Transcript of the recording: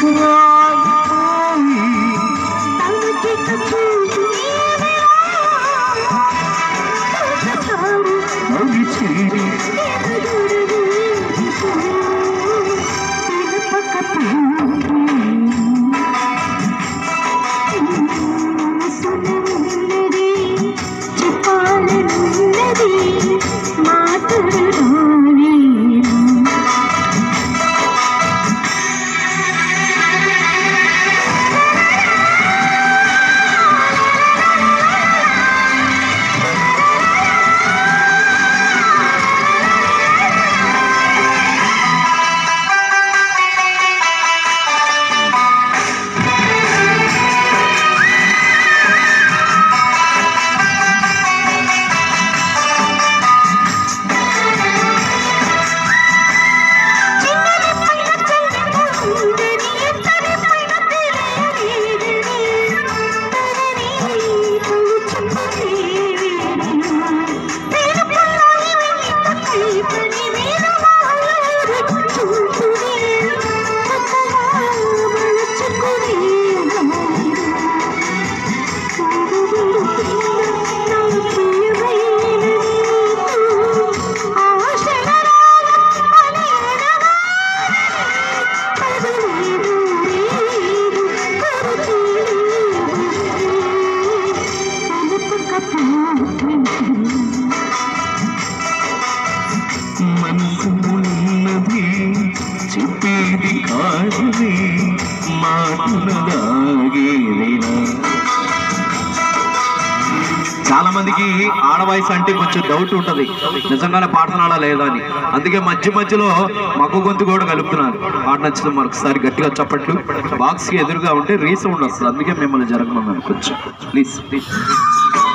మనసు ఉన్నది చెప్పేది కాదులే మాటల దాగేదేనా చాలా మందికి ఆడ వాయిస్ అంటే కొంచెం డౌట్ ఉంటది నిజంగానే పాడుతున్నాడా లేదా అని అందుకే మధ్య మధ్యలో మగ్గు గొంతు కూడా కలుపుతున్నారు పాట నచ్చిన మరొకసారి గట్టిగా చప్పట్లు బాక్స్ కి ఎదురుగా ఉంటే రీసౌండ్ వస్తుంది అందుకే మిమ్మల్ని జరగమన్నాను కొంచెం ప్లీజ్ ప్లీజ్